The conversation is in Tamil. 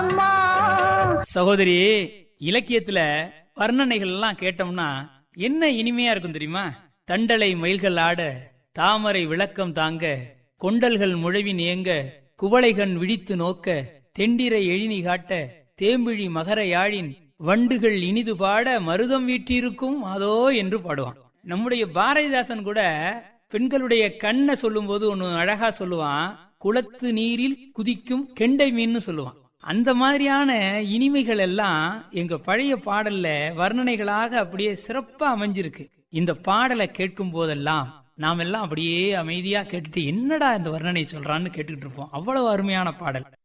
அம்மா சகோதரி இலக்கியத்துல வர்ணனைகள் எல்லாம் கேட்டோம்னா என்ன இனிமையா இருக்கும் தெரியுமா தண்டலை மயில்கள் ஆட தாமரை விளக்கம் தாங்க கொண்டல்கள் முழவி ஏங்க குவளைகண் விழித்து நோக்க தெண்டிரை எழினி காட்ட தேம்பிழி மகர யாழின் வண்டுகள் இனிது பாட மருதம் வீற்றிருக்கும் அதோ என்று பாடுவான் நம்முடைய பாரதிதாசன் கூட பெண்களுடைய கண்ணை சொல்லும்போது ஒண்ணு அழகா சொல்லுவான் குளத்து நீரில் குதிக்கும் கெண்டை மீன்னு சொல்லுவான் அந்த மாதிரியான இனிமைகள் எல்லாம் எங்க பழைய பாடல்ல வர்ணனைகளாக அப்படியே சிறப்பா அமைஞ்சிருக்கு இந்த பாடலை கேட்கும் போதெல்லாம் நாம் எல்லாம் அப்படியே அமைதியா கேட்டுட்டு என்னடா இந்த வர்ணனை சொல்றான்னு கேட்டுக்கிட்டு இருப்போம் அவ்வளவு அருமையான பாடல்